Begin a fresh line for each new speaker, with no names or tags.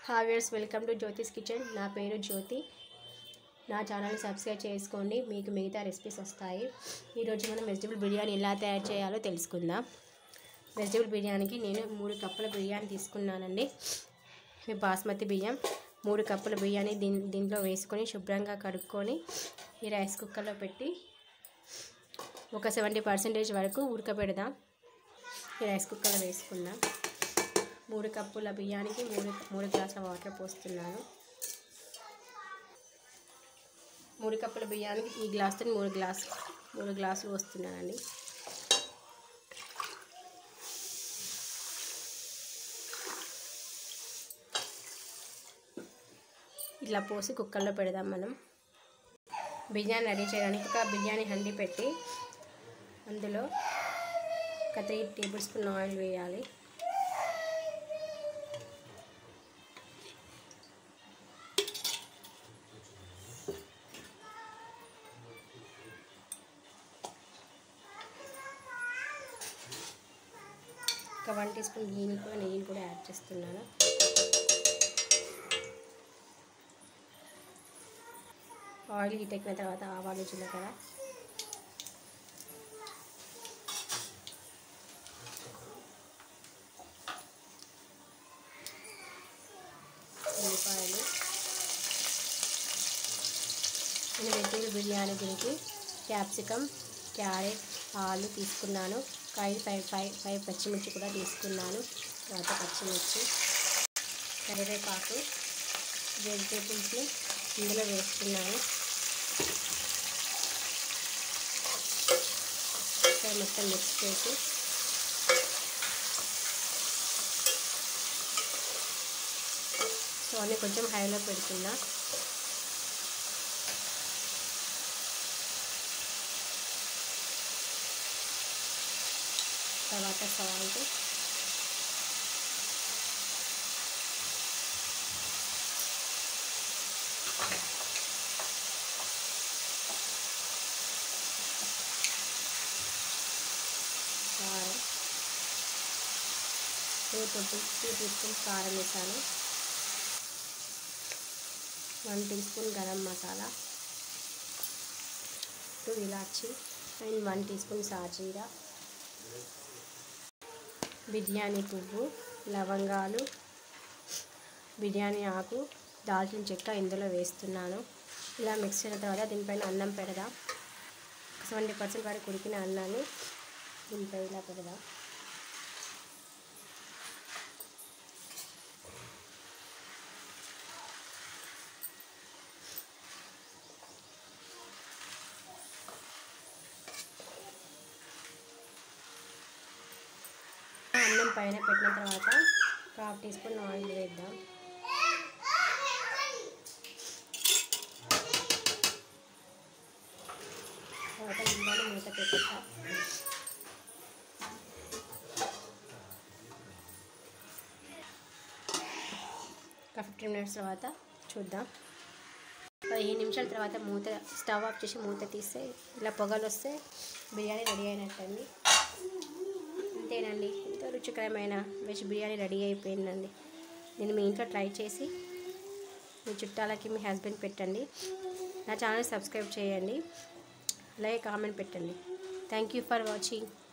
హావ్యర్స్ welcome to Jyothi's kitchen నా పేరు జ్యోతి నా ఛానల్ని సబ్స్క్రైబ్ చేసుకోండి మీకు మిగతా రెసిపీస్ వస్తాయి ఈరోజు మనం వెజిటబుల్ బిర్యానీ ఎలా తయారు చేయాలో తెలుసుకుందాం వెజిటబుల్ బిర్యానీకి నేను మూడు కప్పుల బిర్యానీ తీసుకున్నానండి ఈ బాస్మతి బియ్యం మూడు కప్పుల బిర్యానీ దీని దీంట్లో వేసుకొని శుభ్రంగా కడుక్కొని ఈ రైస్ కుక్కర్లో పెట్టి ఒక సెవెంటీ పర్సెంటేజ్ వరకు ఉడకబెడదాం ఈ రైస్ కుక్కర్లో వేసుకుందాం మూడు కప్పుల బియ్యానికి మూడు మూడు గ్లాసుల వాటర్ పోస్తున్నాను మూడు కప్పుల బియ్యానికి ఈ గ్లాస్తో మూడు గ్లాస్ మూడు గ్లాసులు పోస్తున్నానండి ఇట్లా పోసి కుక్కర్లో పెడదాం మనం బిర్యానీ రెడీ చేయడానికి ఒక బిర్యానీ హండి పెట్టి అందులో ఒక త్రీ టేబుల్ స్పూన్ ఆయిల్ వేయాలి ఒక వన్ టీ స్పూన్ గీని కూడా నెయ్యిని కూడా యాడ్ చేస్తున్నాను ఆయిల్ హీట్ ఎక్కిన తర్వాత ఆవాలు జీలకర్ర ఉల్లిపాయలు నేను వెజిటేబుల్ బిర్యానీ గురించి క్యాప్సికమ్ క్యారెట్ ఆలు తీసుకున్నాను ఫైవ్ ఫైవ్ ఫైవ్ ఫైవ్ పచ్చిమిర్చి కూడా తీసుకున్నాను తర్వాత పచ్చిమిర్చి కరివేపాకు వెజిటేబుల్స్ని ఇందులో వేస్తున్నాను ఒకసారి మొత్తం మిక్స్ చేసి సో అన్నీ కొంచెం హైలో పెడుతున్నా తర్వాత సాల్ట్ కారం two two two teaspoons కారం వేసాను one teaspoon garam masala two ఇలాచి అండ్ వన్ టీ స్పూన్ సాజీరా బిర్యానీ పువ్వు లవంగాలు బిర్యానీ ఆకు దాల్చిన చెక్క ఇందులో వేస్తున్నాను ఇలా మిక్స్ చేసిన తర్వాత దీనిపైన అన్నం పెడదాం సెవెంటీ పర్సెంట్ వరకు ఉడికిన అన్నాన్ని దీనిపై ఇలా పెడదాం అన్నం పైన పెట్టిన తర్వాత ఒక హాఫ్ టీ స్పూన్ ఆయిల్ వేద్దాం తర్వాత నిండాలి మూత పెట్టేస్తా ఒక ఫిఫ్టీన్ మినిట్స్ తర్వాత చూద్దాం పదిహేను నిమిషాల తర్వాత మూత స్టవ్ ఆఫ్ చేసి మూత తీస్తే ఇలా పొగలు వస్తే బిర్యానీ రెడీ అయినట్టండి అంతేనండి ఎంతో రుచికరమైన వెజ్ బిర్యానీ రెడీ అయిపోయిందండి నేను మీ ఇంట్లో ట్రై చేసి మీ చుట్టాలకి మీ హస్బెండ్ పెట్టండి నా ఛానల్ సబ్స్క్రైబ్ చేయండి అలాగే కామెంట్ పెట్టండి థ్యాంక్ యూ ఫర్ వాచింగ్